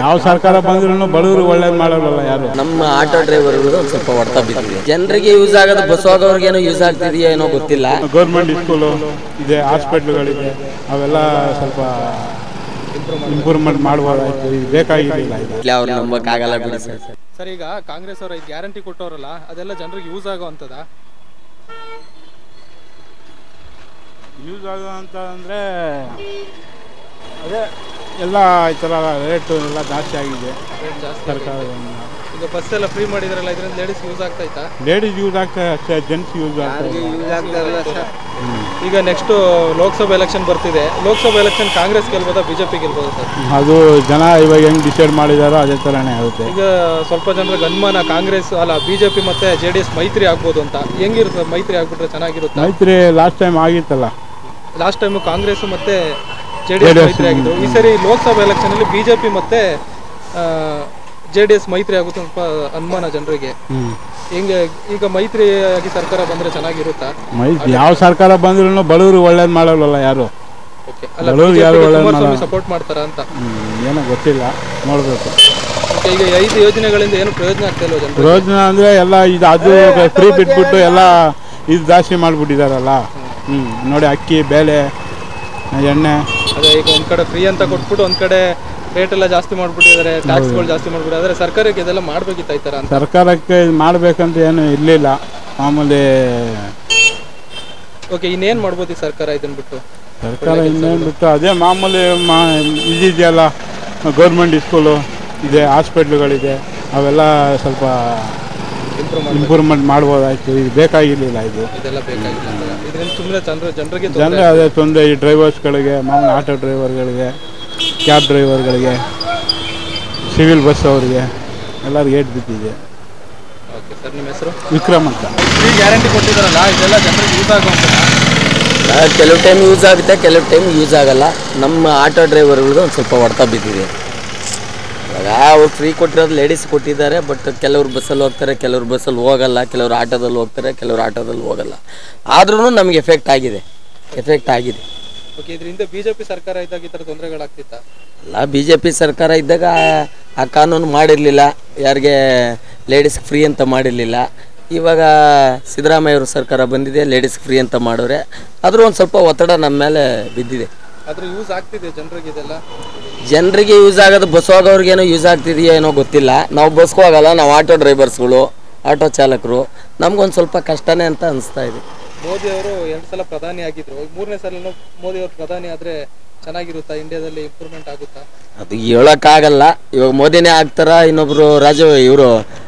ಯಾವ ಸರ್ಕಾರ ಬಂದ್ರೂ ಬಡವರು ಒಳ್ಳೇದು ಮಾಡೋಲ್ಲ ಯಾರು ನಮ್ಮ ಆಟೋ ಡ್ರೈವರ್ಗಳು ಒಂದು ಸ್ವಲ್ಪ ಹೊಡ್ತಾ ಬಿದ್ದಿದೆ ಜನರಿಗೆ ಯೂಸ್ ಆಗೋದು ಬಸ್ ಹೋಗೋರ್ಗೇನೋ ಯೂಸ್ ಆಗ್ತಿದೆಯೋ ಏನೋ ಗೊತ್ತಿಲ್ಲ ಗೌರ್ಮೆಂಟ್ ಸ್ಕೂಲು ಇದೆ ಹಾಸ್ಪಿಟ್ಲುಗಳಿದೆ ಅವೆಲ್ಲ ಸ್ವಲ್ಪ ಇಂಪ್ರೂವ್ಮೆಂಟ್ ಮಾಡ್ಬೋದಾಯ್ತು ಇದು ಬೇಕಾಗಿರಲಿಲ್ಲ ಇದು ಇಲ್ಲಿ ಅವ್ರು ನಂಬಕ್ಕಾಗಲ್ಲ ಬಿಡಿ ಸರ್ ಸರ್ ಈಗ ಕಾಂಗ್ರೆಸ್ ಅವರು ಗ್ಯಾರಂಟಿ ಕೊಟ್ಟವರಲ್ಲ ಅದೆಲ್ಲ ಜನರಿಗೆ ಯೂಸ್ ಆಗೋ ಅಂಥದ ಯೂಸ್ ಆಗೋಂತ ಅಂದರೆ ಅದೇ ಎಲ್ಲ ಈ ಥರ ರೇಟು ಎಲ್ಲ ಜಾಸ್ತಿ ಆಗಿದೆ ರೇಟ್ ಜಾಸ್ತಿ ಸರ್ಕಾರದಿಂದ ಈಗ ಬಸ್ ಎಲ್ಲ ಫ್ರೀ ಮಾಡಿದಾರಲ್ಲ ಇದರಿಂದ ಲೇಡೀಸ್ ಯೂಸ್ ಆಗ್ತೈತಾ ಲೇಡೀಸ್ ಯೂಸ್ ಆಗ್ತಾ ಅಷ್ಟೇ ಜೆಂಟ್ಸ್ ಯೂಸ್ ಆಗ್ತಾ ಇಲ್ಲ. ಈಗ ನೆಕ್ಸ್ಟ್ ಲೋಕಸಭಾ ಎಲೆಕ್ಷನ್ ಬರ್ತಿದೆ ಲೋಕಸಭಾ ಎಲೆಕ್ಷನ್ ಕಾಂಗ್ರೆಸ್ ಗೆಲ್ಬೋದಾ ಬಿಜೆಪಿ ಗೆಲ್ಬೋದಾ ಸರ್ ಅದು ಜನ ಇವಾಗ ಹೆಂಗ್ ಡಿಸೈಡ್ ಮಾಡಿದಾರೋ ಅದೇ ಥರನೇ ಆಗುತ್ತೆ ಈಗ ಸ್ವಲ್ಪ ಜನರಿಗೆ ಅನುಮಾನ ಕಾಂಗ್ರೆಸ್ ಅಲ್ಲ ಬಿಜೆಪಿ ಮತ್ತೆ ಜೆ ಡಿ ಎಸ್ ಮೈತ್ರಿ ಆಗ್ಬೋದು ಅಂತ ಹೆಂಗಿರುತ್ತೆ ಮೈತ್ರಿ ಆಗ್ಬಿಟ್ರೆ ಚೆನ್ನಾಗಿರುತ್ತೆ ಮೈತ್ರಿ ಲಾಸ್ಟ್ ಟೈಮ್ ಆಗಿತ್ತಲ್ಲ ಲಾಸ್ಟ್ ಟೈಮ್ ಕಾಂಗ್ರೆಸ್ ಮತ್ತೆ ಜೆ ಡಿ ಎಸ್ ಮೈತ್ರಿ ಆಗಿದ್ರು ಈ ಸರಿ ಲೋಕಸಭಾ ಎಲೆಕ್ಷನ್ ಅಲ್ಲಿ ಬಿಜೆಪಿ ಮತ್ತೆ ಜೆ ಡಿ ಎಸ್ ಮೈತ್ರಿ ಆಗುತ್ತೆ ಅಂತ ಸ್ವಲ್ಪ ಅನುಮಾನ ಜನರಿಗೆ ಹ್ಮ್ ಹೆಂಗೆ ಈಗ ಮೈತ್ರಿ ಆಗಿ ಸರ್ಕಾರ ಬಂದ್ರೆ ಚೆನ್ನಾಗಿರುತ್ತಾ ಮೈತ್ರಿ ಯಾವ ಸರ್ಕಾರ ಬಂದ್ರೂ ಬಡವರು ಒಳ್ಳೇದು ಮಾಡೋಲ್ಲ ಯಾರು ಓಕೆ ಅಲ್ಲ ಬಡವ್ರು ಯಾರು BJP ಗೆ ಒಳ್ಳೆ ಕುಮಾರಸ್ವಾಮಿ ಮಾಡಲ್ಲ. ಸಪೋರ್ಟ್ ಮಾಡ್ತಾರ ಅಂತ ಹ್ಮ್, ಏನೋ ಗೊತ್ತಿಲ್ಲ ನೋಡ್ಬೇಕು Okay, ಈಗ ಐದು ಯೋಜನೆಗಳಿಂದ ಏನು ಪ್ರಯೋಜನ ಆಗ್ತಾ ಇಲ್ವ ಜನರು ಪ್ರಯೋಜನ ಅಂದ್ರೆ ಎಲ್ಲ ಇದು ಅದು ಫ್ರೀ ಬಿಟ್ಬಿಟ್ಟು ಎಲ್ಲ ಇದು ಜಾಸ್ತಿ ಮಾಡಿಬಿಟ್ಟಿದಾರಲ್ಲ ಹ್ಮ್ ನೋಡಿ ಅಕ್ಕಿ ಬೇಳೆ ಎಣ್ಣೆ ಅದೇ ಈಗ ಒಂದ್ ಕಡೆ ಫ್ರೀ ಅಂತ ಕೊಟ್ಬಿಟ್ಟು ಒಂದ್ ಕಡೆ ರೇಟ್ ಎಲ್ಲ ಜಾಸ್ತಿ ಮಾಡ್ಬಿಟ್ಟಿದ್ದಾರೆ ಟ್ಯಾಕ್ಸ್ಗಳು ಜಾಸ್ತಿ ಮಾಡ್ಬಿಟ್ಟಿದ್ದಾರೆ ಆದ್ರೆ ಸರ್ಕಾರಕ್ಕೆ ಇದೆಲ್ಲ ಮಾಡ್ಬೇಕಿತ್ತ ಈ ತರ ಅಂತ ಸರ್ಕಾರಕ್ಕೆ ಇದು ಮಾಡ್ಬೇಕಂತ ಏನು ಇರಲಿಲ್ಲ ಮಾಮೂಲಿ ಓಕೆ ಇನ್ನೇನ್ ಮಾಡ್ಬೋದು ಈ ಸರ್ಕಾರ ಇದನ್ನ ಬಿಟ್ಟು ಸರ್ಕಾರ ಇನ್ನೇನು ಬಿಟ್ಟು ಅದೇ ಮಾಮೂಲಿ ಮಾ ಇದಿದೆಯಲ್ಲ ಗೌರ್ಮೆಂಟ್ ಸ್ಕೂಲು ಇದೆ ಹಾಸ್ಪಿಟ್ಲುಗಳಿದೆ ಅವೆಲ್ಲ ಸ್ವಲ್ಪ ಇಂಪ್ರೂವ್ ಮಾಡಿ ಇಂಪ್ರೂವ್ಮೆಂಟ್ ಮಾಡ್ಬೋದಾಯ್ತು ಇದು ಬೇಕಾಗಿರಲಿಲ್ಲ ಇದು ಇದೆಲ್ಲ ಬೇಕಾಗಿಲ್ಲ ಅಂತ ಇದರಿಂದ ಸುಮ್ಮನೆ ಜನರು ಜನರಿಗೆ ಜನರೇ ಅದೇ ತೊಂದರೆ ಈ ಡ್ರೈವರ್ಸ್ಗಳಿಗೆ ಮಾಮೂಲಿ ಆಟೋ ಡ್ರೈವರ್ಗಳಿಗೆ ಕ್ಯಾಬ್ ಡ್ರೈವರ್ಗಳಿಗೆ ಸಿವಿಲ್ ಬಸ್ ಅವರಿಗೆ ಎಲ್ಲರಿಗೂ ಏಟ್ ಬಿದ್ದಿದೆ ಓಕೆ ಸರ್ ನಿಮ್ಮ ಹೆಸರು ವಿಕ್ರಮ್ ಅಂತ ಫ್ರೀ ಗ್ಯಾರಂಟಿ ಕೊಟ್ಟಿದ್ದಾರಲ್ಲ ಇದೆಲ್ಲ ಜನರಿಗೆ ಯೂಸ್ ಆಗುವಂತ ಕೆಲವು ಟೈಮ್ ಯೂಸ್ ಆಗುತ್ತೆ ಕೆಲವು ಟೈಮ್ ಯೂಸ್ ಆಗಲ್ಲ ನಮ್ಮ ಆಟೋ ಡ್ರೈವರ್ಗಳಿಗೆ ಒಂದು ಸ್ವಲ್ಪ ಹೊಡ್ತಾ ಬಿದ್ದಿದೆ ಇವಾಗ ಅವ್ರು ಫ್ರೀ ಕೊಟ್ಟಿರೋದು ಲೇಡೀಸ್ ಕೊಟ್ಟಿದ್ದಾರೆ ಬಟ್ ಕೆಲವ್ರು ಬಸ್ಸಲ್ಲಿ ಹೋಗ್ತಾರೆ ಕೆಲವ್ರು ಬಸ್ಸಲ್ಲಿ ಹೋಗಲ್ಲ ಕೆಲವ್ರು ಆಟೋದಲ್ಲಿ ಹೋಗ್ತಾರೆ ಕೆಲವ್ರು ಆಟೋದಲ್ಲಿ ಹೋಗಲ್ಲ ಆದ್ರೂ ನಮಗೆ ಎಫೆಕ್ಟ್ ಆಗಿದೆ ಎಫೆಕ್ಟ್ ಆಗಿದೆ ಓಕೆ ಇದರಿಂದ ಬಿಜೆಪಿ ಸರ್ಕಾರ ಇದ್ದಾಗ ಈ ತರ ತೊಂದರೆಗಳಾಗ್ತಿತ್ತ ಅಲ್ಲ ಬಿ ಜೆ ಪಿ ಸರ್ಕಾರ ಇದ್ದಾಗ ಆ- ಆ ಕಾನೂನು ಮಾಡಿರಲಿಲ್ಲ ಯಾರಿಗೆ ಲೇಡೀಸ್ ಫ್ರೀ ಅಂತ ಮಾಡಿರಲಿಲ್ಲ ಇವಾಗ ಸಿದ್ದರಾಮಯ್ಯವ್ರ ಸರ್ಕಾರ ಬಂದಿದೆ ಲೇಡೀಸ್ ಫ್ರೀ ಅಂತ ಮಾಡೋರೆ ಆದರೂ ಒಂದು ಸ್ವಲ್ಪ ಒತ್ತಡ ನಮ್ಮ ಮೇಲೆ ಬಿದ್ದಿದೆ ಆದ್ರೆ ಯೂಸ್ ಆಗ್ತಿದೆ ಜನರಿಗೆ ಇದೆಲ್ಲ ಜನರಿಗೆ ಯೂಸ್ ಆಗೋದು ಬಸ್ ಹೋಗೋರ್ಗೇನೋ ಯೂಸ್ ಆಗ್ತಿದೆಯೋ ಏನೋ ಗೊತ್ತಿಲ್ಲ ನಾವು ಬಸ್ಗೆ ಹೋಗಲ್ಲ ನಾವು ಆಟೋ ಡ್ರೈವರ್ಸ್ಗಳು ಆಟೋ ಚಾಲಕರು ನಮ್ಗೊಂದು ಸ್ವಲ್ಪ ಕಷ್ಟನೇ ಅಂತ ಅನಿಸ್ತಾ ಇದೆ ಮೋದಿ ಅವರು ಎರಡು ಸಲ ಪ್ರಧಾನಿ ಆಗಿದ್ರು ಈಗ ಮೂರನೇ ಸಲ ಮೋದಿ ಅವರು ಪ್ರಧಾನಿ ಆದ್ರೆ ಚೆನ್ನಾಗಿರುತ್ತಾ ಇಂಡಿಯಾದಲ್ಲಿ ಇಂಪ್ರೂವ್ಮೆಂಟ್ ಆಗುತ್ತಾ ಅದು ಹೇಳೋಕ್ಕಾಗಲ್ಲ ಇವಾಗ ಮೋದಿನೇ ಆಗ್ತಾರ ಇನ್ನೊಬ್ರು ರಾಜ ಇವರು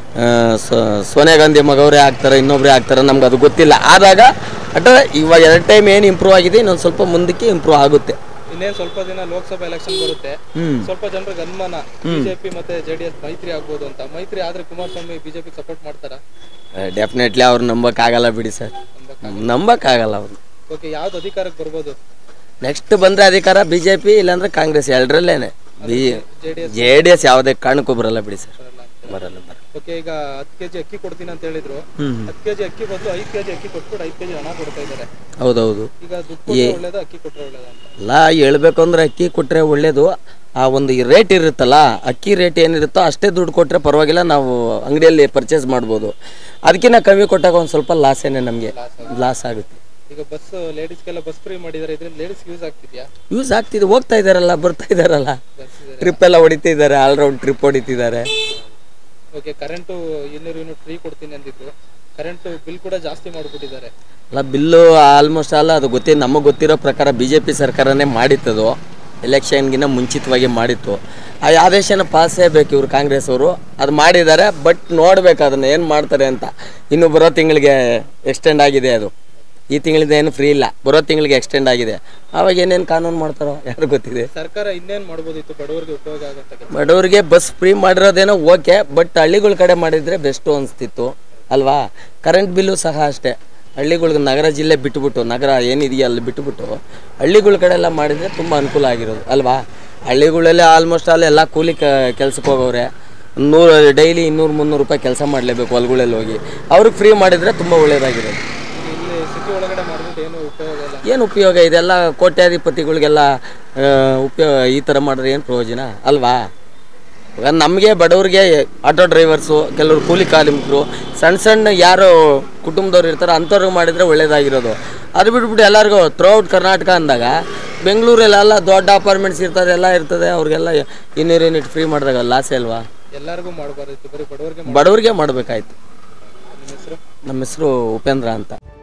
ಸೋನಿಯಾ ಗಾಂಧಿ ಮಗವರೇ ಆಗ್ತಾರ ಇನ್ನೊಬ್ರೇ ಆಗ್ತಾರ ನಮ್ಗೆ ಅದು ಗೊತ್ತಿಲ್ಲ ಆದಾಗ ಅಟ ಇವಾಗ ಎರಡು ಟೈಮ್ ಏನು ಇಂಪ್ರೂವ್ ಆಗಿದೆ ಇನ್ನೊಂದು ಸ್ವಲ್ಪ ಮುಂದಕ್ಕೆ ಇಂಪ್ರೂವ್ ಆಗುತ್ತೆ ಇನ್ನೇನ್ ಸ್ವಲ್ಪ ದಿನ ಲೋಕಸಭಾ ಎಲೆಕ್ಷನ್ ಬರುತ್ತೆ ಹ್ಮ್ ಸ್ವಲ್ಪ ಜನರಿಗೆ ಅನುಮಾನ ಬಿಜೆಪಿ ಮತ್ತೆ ಜೆಡಿಎಸ್ ಮೈತ್ರಿ ಆಗ್ಬೋದು ಅಂತ ಮೈತ್ರಿ ಆದ್ರೆ ಕುಮಾರಸ್ವಾಮಿ ಬಿಜೆಪಿ ಸಪೋರ್ಟ್ ಮಾಡ್ತಾರ ಡೆಫಿನೆಟ್ಲಿ ಅವ್ರು ನಂಬಕ್ಕಾಗಲ್ಲ ಬಿಡಿ ಸರ್ ನಂಬಕ್ಕಾಗಲ್ಲ ಅವ್ರು ಓಕೆ ಯಾವ್ದು ಅಧಿಕಾರಕ್ಕೆ ಬರ್ಬೋದು ನೆಕ್ಸ್ಟ್ ಬಂದರೆ ಅಧಿಕಾರ ಬಿ ಜೆ ಪಿ ಇಲ್ಲಾಂದ್ರೆ ಕಾಂಗ್ರೆಸ್ ಎರಡರಲ್ಲೇನೆ B JDS J D S ಯಾವುದೇ ಕಾರಣಕ್ಕೂ ಬರಲ್ಲ ಬಿಡಿ ಸರ್ ಬರಲ್ಲ ಬರಲ್ಲ ಓಕೆ ಈಗ ಹತ್ತು ಕೆಜಿ ಅಕ್ಕಿ ಕೊಡ್ತೀನಿ ಅಂತ ಹೇಳಿದ್ರು ಹ್ಮ್ ಹತ್ತು ಕೆಜಿ ಅಕ್ಕಿ ಬದಲು ಐದು ಕೆಜಿ ಅಕ್ಕಿ ಕೊಟ್ಬಿಟ್ಟು ಐದು ಕೆಜಿ ಹಣ ಕೊಡ್ತಾ ಇದ್ದಾರೆ ಹೌದೌದು ಈಗ ದುಡ್ಡು ಕೊಟ್ರೆ ಒಳ್ಳೇದು ಅಕ್ಕಿ ಕೊಟ್ರೆ ಒಳ್ಳೇದು ಅಂತ ಅಲ್ಲ ಹೇಳ್ಬೇಕು ಅಂದ್ರೆ ಅಕ್ಕಿ ಕೊಟ್ಟರೆ ಒಳ್ಳೇದು ಆ ಒಂದು ರೇಟ್ ಇರುತ್ತಲ್ಲ ಅಕ್ಕಿ ರೇಟ್ ಏನಿರುತ್ತೋ ಅಷ್ಟೇ ದುಡ್ಡು ಕೊಟ್ಟರೆ ಪರವಾಗಿಲ್ಲ ನಾವು ಅಂಗಡಿಯಲ್ಲಿ ಪರ್ಚೇಸ್ ಮಾಡ್ಬೋದು ಅದಕ್ಕಿಂತ ಕಮ್ಮಿ ಕೊಟ್ಟಾಗ ಒಂದು ಸ್ವಲ್ಪ ಲಾಸೇನೆ ನಮಗೆ ಲಾಸ್ ಆಗುತ್ತೆ ಈಗ ಬಸ್ ಲೇಡೀಸ್ಗೆಲ್ಲ ಬಸ್ ಫ್ರೀ ಮಾಡಿದ್ದಾರೆ ಇದರಿಂದ ಲೇಡೀಸ್ ಯೂಸ್ ಆಗ್ತಿದ್ಯಾ ಯೂಸ್ ಆಗ್ತಿದೆ ಹೋಗ್ತಾ ಇದ್ದಾರಲ್ಲ ಬರ್ತಾ ಇದ್ದಾರಲ್ಲ ಬಸ್ ಟ್ರಿಪ್ ಎಲ್ಲ ಹೊಡಿತಿದ್ದಾರೆ ಆಲ್ರೌಂಡ್ ಟ್ರಿಪ್ ಹೊಡಿತಿದ್ದಾರೆ ಓಕೆ ಕರೆಂಟು ಇನ್ನೂರು ಯೂನಿಟ್ ಫ್ರೀ ಕೊಡ್ತೀನಿ ಅಂದಿದ್ರು ಕರೆಂಟ್ ಬಿಲ್ ಕೂಡ ಜಾಸ್ತಿ ಮಾಡಿಬಿಟ್ಟಿದ್ದಾರೆ ಅಲ್ಲ ಬಿಲ್ಲು ಆಲ್ಮೋಸ್ಟ್ ಅಲ್ಲ ಅದು ಗೊತ್ತಿ ನಮಗೆ ಗೊತ್ತಿರೋ ಪ್ರಕಾರ ಬಿ ಜೆ ಪಿ ಸರ್ಕಾರನೇ ಮಾಡಿತ್ತದು ಎಲೆಕ್ಷನ್ಗಿನ್ನ ಮುಂಚಿತವಾಗಿ ಮಾಡಿತ್ತು ಆ ಆದೇಶನ ಪಾಸೇ ಬೇಕು ಇವರು ಕಾಂಗ್ರೆಸ್ ಅವರು ಅದು ಮಾಡಿದ್ದಾರೆ ಬಟ್ ನೋಡ್ಬೇಕು ಅದನ್ನು ಏನು ಮಾಡ್ತಾರೆ ಅಂತ ಇನ್ನು ಬರೋ ತಿಂಗಳಿಗೆ ಎಕ್ಸ್ಟೆಂಡ್ ಆಗಿದೆ ಅದು ಈ ತಿಂಗಳಿಂದ ಏನು ಫ್ರೀ ಇಲ್ಲ ಬರೋ ತಿಂಗಳಿಗೆ ಎಕ್ಸ್ಟೆಂಡ್ ಆಗಿದೆ ಆವಾಗ ಏನೇನು ಕಾನೂನು ಮಾಡ್ತಾರೋ ಯಾರು ಗೊತ್ತಿದೆ ಸರ್ಕಾರ ಇನ್ನೇನ್ ಮಾಡ್ಬೋದಿತ್ತು ಬಡವರಿಗೆ ಉಪಯೋಗ ಆಗಂತ ಕೆಲಸ ಬಡವರಿಗೆ ಬಸ್ ಫ್ರೀ ಮಾಡಿರೋದೇನೋ ಓಕೆ ಬಟ್ ಹಳ್ಳಿಗಳ ಕಡೆ ಮಾಡಿದರೆ ಬೆಸ್ಟು ಅನಿಸ್ತಿತ್ತು ಅಲ್ವಾ ಕರೆಂಟ್ ಬಿಲ್ಲು ಸಹ ಅಷ್ಟೇ ಹಳ್ಳಿಗಳ್ಗೆ ನಗರ ಜಿಲ್ಲೆ ಬಿಟ್ಬಿಟ್ಟು ನಗರ ಏನಿದೆಯಾ ಅಲ್ಲಿ ಬಿಟ್ಬಿಟ್ಟು ಹಳ್ಳಿಗಳ ಕಡೆ ಎಲ್ಲ ಮಾಡಿದರೆ ತುಂಬ ಅನುಕೂಲ ಆಗಿರೋದು ಅಲ್ವಾ ಹಳ್ಳಿಗಳಲ್ಲಿ ಆಲ್ಮೋಸ್ಟ್ ಅಲ್ಲಿ ಎಲ್ಲ ಕೂಲಿ ಕ ಕೆಲ್ಸಕ್ಕೆ ಹೋಗೋರೆ ನೂರು ಡೈಲಿ ಇನ್ನೂರು ಮುನ್ನೂರು ರೂಪಾಯಿ ಕೆಲಸ ಮಾಡಲೇಬೇಕು ಹೊಲ್ಗಳಲ್ಲಿ ಹೋಗಿ ಅವ್ರಿಗೆ ಫ್ರೀ ಮಾಡಿದರೆ ತುಂಬ ಒಳ್ಳೆಯದಾಗಿರೋದು ಇಲ್ಲಿ ಸಿಟಿ ಒಳಗಡೆ ಮಾಡ್ಬಿಟ್ಟು ಏನು ಉಪಯೋಗ ಇಲ್ಲ ಏನು ಉಪಯೋಗ ಇದೆಲ್ಲ ಕೋಟ್ಯಾಧಿಪತಿಗಳಿಗೆಲ್ಲ ಆ, ಉಪಯೋಗ ಈ ಥರ ಮಾಡಿದ್ರೆ ಏನು ಪ್ರಯೋಜನ ಅಲ್ವಾ ಇವಾಗ ನಮಗೆ ಬಡವ್ರಿಗೆ ಆಟೋ ಡ್ರೈವರ್ಸು ಕೆಲವರು ಕೂಲಿ ಕಾರ್ಮಿಕರು ಸಣ್ಣ ಸಣ್ಣ ಯಾರು ಕುಟುಂಬದವ್ರು ಇರ್ತಾರೆ ಅಂಥವ್ರಿಗೆ ಮಾಡಿದರೆ ಒಳ್ಳೇದಾಗಿರೋದು ಅದು ಬಿಟ್ಬಿಟ್ಟು ಎಲ್ಲರಿಗೂ ಥ್ರೂಔಟ್ ಕರ್ನಾಟಕ ಅಂದಾಗ ಬೆಂಗಳೂರಲ್ಲೆಲ್ಲ ದೊಡ್ಡ ಅಪಾರ್ಟ್ಮೆಂಟ್ಸ್ ಇರ್ತದೆ ಎಲ್ಲ ಇರ್ತದೆ ಅವ್ರಿಗೆಲ್ಲ ಇನ್ನೂರು ಯೂನಿಟ್ ಫ್ರೀ ಮಾಡಿದಾಗ ಲಾಸೇ ಅಲ್ವಾ ಎಲ್ಲರಿಗೂ ಮಾಡಬಾರ್ದಿತ್ತು ಬರೀ ಬಡವರಿಗೆ ಬಡವ್ರಿಗೆ ಮಾಡಬೇಕಾಯ್ತು ನಿಮ್ಮ ಹೆಸರು ನಮ್ಮ ಹೆಸರು ಉಪೇಂದ್ರ ಅಂತ